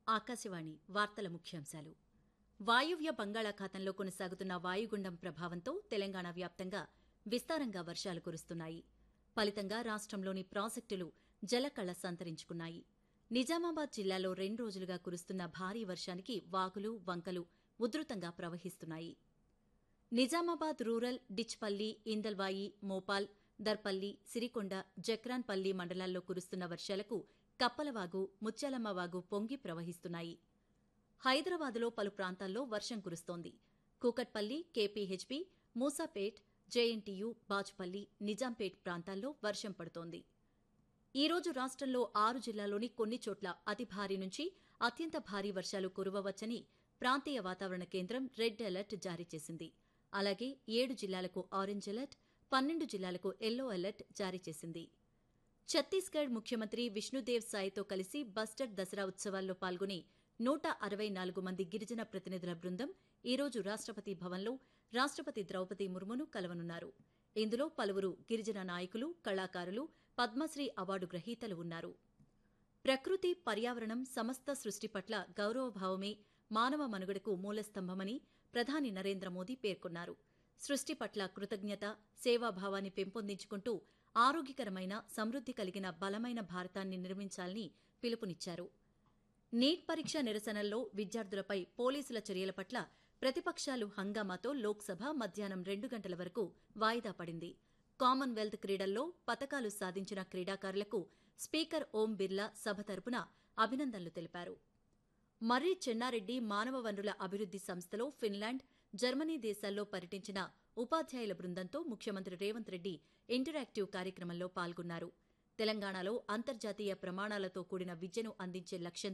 ఆకాశవాణి వార్తల ముఖ్యాంశాలు వాయువ్య బంగాళాఖాతంలో కొనసాగుతున్న వాయుగుండం ప్రభావంతో తెలంగాణ వ్యాప్తంగా విస్తారంగా వర్షాలు కురుస్తున్నాయి ఫలితంగా రాష్టంలోని ప్రాజెక్టులు జలకళ సంతరించుకున్నాయి నిజామాబాద్ జిల్లాలో రెండు రోజులుగా కురుస్తున్న భారీ వర్షానికి వాగులు వంకలు ఉధృతంగా ప్రవహిస్తున్నాయి నిజామాబాద్ రూరల్ డిచ్పల్లి ఇందల్వాయి మోపాల్ దర్పల్లి సిరికొండ జక్రాన్పల్లి మండలాల్లో కురుస్తున్న వర్షాలకు కప్పలవాగు ముత్యాలమ్మ వాగు పొంగి ప్రవహిస్తున్నాయి హైదరాబాదులో పలు ప్రాంతాల్లో వర్షం కురుస్తోంది కూకట్పల్లి కేపీహెచ్పీ మూసాపేట్ జేఎన్టీయూ బాజ్పల్లి నిజాంపేట్ ప్రాంతాల్లో వర్షం పడుతోంది ఈ రోజు రాష్టంలో ఆరు జిల్లాల్లోని కొన్ని చోట్ల అతి భారీ నుంచి అత్యంత భారీ వర్షాలు కురవవచ్చని ప్రాంతీయ వాతావరణ కేంద్రం రెడ్ అలర్ట్ జారీ చేసింది అలాగే ఏడు జిల్లాలకు ఆరెంజ్ అలర్ట్ పన్నెండు జిల్లాలకు ఎల్లో అలర్ట్ జారీ చేసింది ఛత్తీస్గఢ్ ముఖ్యమంత్రి విష్ణుదేవ్ సాయ్తో కలిసి బస్టర్ దసరా ఉత్సవాల్లో పాల్గొని నూట అరవై నాలుగు మంది గిరిజన ప్రతినిధుల బృందం ఈ రోజు రాష్టపతి భవన్లో రాష్టపతి ద్రౌపది ముర్మును కలవనున్నారు ఇందులో పలువురు గిరిజన నాయకులు కళాకారులు పద్మశ్రీ అవార్డు గ్రహీతలు ఉన్నారు ప్రకృతి పర్యావరణం సమస్త సృష్టి పట్ల గౌరవభావమే మానవ మనుగడకు మూలస్తంభమని ప్రధాని నరేంద్ర మోదీ పేర్కొన్నారు సృష్టి పట్ల కృతజ్ఞత సేవాభావాన్ని పెంపొందించుకుంటూ ఆరోగ్యకరమైన సమృద్ది కలిగిన బలమైన భారతాన్ని నిర్మించాలని పిలుపునిచ్చారు నీట్ పరీక్ష నిరసనల్లో విద్యార్థులపై పోలీసుల చర్యల పట్ల ప్రతిపక్షాలు హంగామాతో లోక్సభ మధ్యాహ్నం రెండు గంటల వరకు వాయిదా పడింది కామన్వెల్త్ క్రీడల్లో పతకాలు సాధించిన క్రీడాకారులకు స్పీకర్ ఓం బిర్లా సభ తరపున అభినందనలు తెలిపారు మర్రి చెన్నారెడ్డి మానవ వనరుల అభివృద్ది సంస్థలో ఫిన్లాండ్ జర్మనీ దేశాల్లో పర్యటించిన ఉపాధ్యాయుల బృందంతో ముఖ్యమంత్రి రేవంత్ రెడ్డి ఇంటరాక్టివ్ కార్యక్రమంలో పాల్గొన్నారు తెలంగాణలో అంతర్జాతీయ ప్రమాణాలతో కూడిన విద్యను అందించే లక్ష్యంతో